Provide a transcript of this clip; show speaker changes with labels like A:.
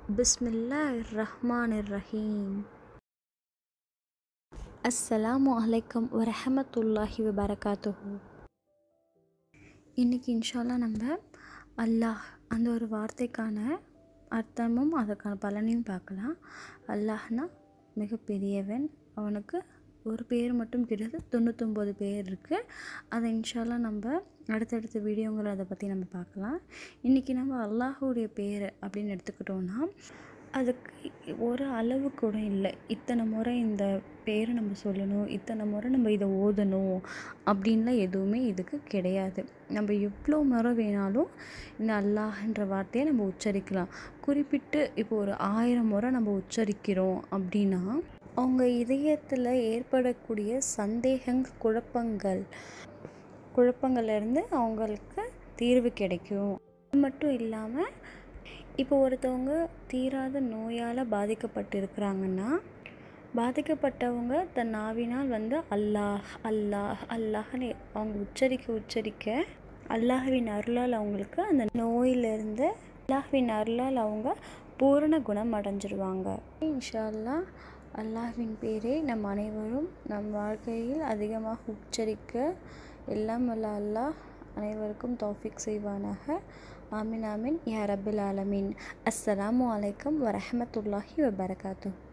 A: பிஸ்மில்லாஹ் ரஹ்மான் ரஹீம் அஸ்ஸலாமு அலைக்கும் வரஹமத்துல்லாஹி வபரகாத்துஹு இன்றைக்கி இன்ஷால்லா நம்ம அல்லாஹ் அந்த ஒரு வார்த்தைக்கான அர்த்தமும் அதற்கான பலனையும் பார்க்கலாம் அல்லாஹ்னா மிகப்பெரியவன் அவனுக்கு ஒரு பேர் மட்டும் கிடையாது தொண்ணூத்தொம்பது பேர் இருக்குது அதை இன்ஷால்லா நம்ம அடுத்தடுத்த வீடியோங்களை அதை பற்றி நம்ம பார்க்கலாம் இன்றைக்கி நம்ம அல்லாஹுடைய பேர் அப்படின்னு எடுத்துக்கிட்டோன்னா அதுக்கு ஒரு அளவு கூட இல்லை இத்தனை முறை இந்த பேரை நம்ம சொல்லணும் இத்தனை முறை நம்ம இதை ஓதணும் அப்படின்லாம் எதுவுமே இதுக்கு கிடையாது நம்ம எவ்வளோ முறை வேணாலும் இந்த அல்லாஹ்ன்ற வார்த்தையை நம்ம உச்சரிக்கலாம் குறிப்பிட்டு இப்போ ஒரு ஆயிரம் முறை நம்ம உச்சரிக்கிறோம் அப்படின்னா அவங்க இதயத்தில் ஏற்படக்கூடிய சந்தேகங்கள் குழப்பங்கள் குழப்பங்கள்லேருந்து அவங்களுக்கு தீர்வு கிடைக்கும் அது மட்டும் இல்லாமல் இப்போ ஒருத்தவங்க தீராத நோயால் பாதிக்கப்பட்டிருக்கிறாங்கன்னா பாதிக்கப்பட்டவங்க தன் நாவினால் வந்து அல்லாஹ் அல்லாஹ் அல்லாஹ்னு அவங்க உச்சரிக்க உச்சரிக்க அல்லாஹ்வின் அருளால் அவங்களுக்கு அந்த நோயிலிருந்து அல்லாஹ்வின் அருளால் அவங்க பூரண குணம் அடைஞ்சிருவாங்க இன்ஷா அல்லாஹ் அல்லாஹ்வின் பேரை நம் அனைவரும் நம் வாழ்க்கையில் அதிகமாக உச்சரிக்க எல்லாம் வல்ல அல்லாஹ் அனைவருக்கும் தௌஃபிக் செய்வானாக ஆமீன் ஆமீன் யா ரபில் ஆலமீன் அஸ்ஸலாமு அலைக்கும் வரஹமத்துல்லாஹி வபரகாத்து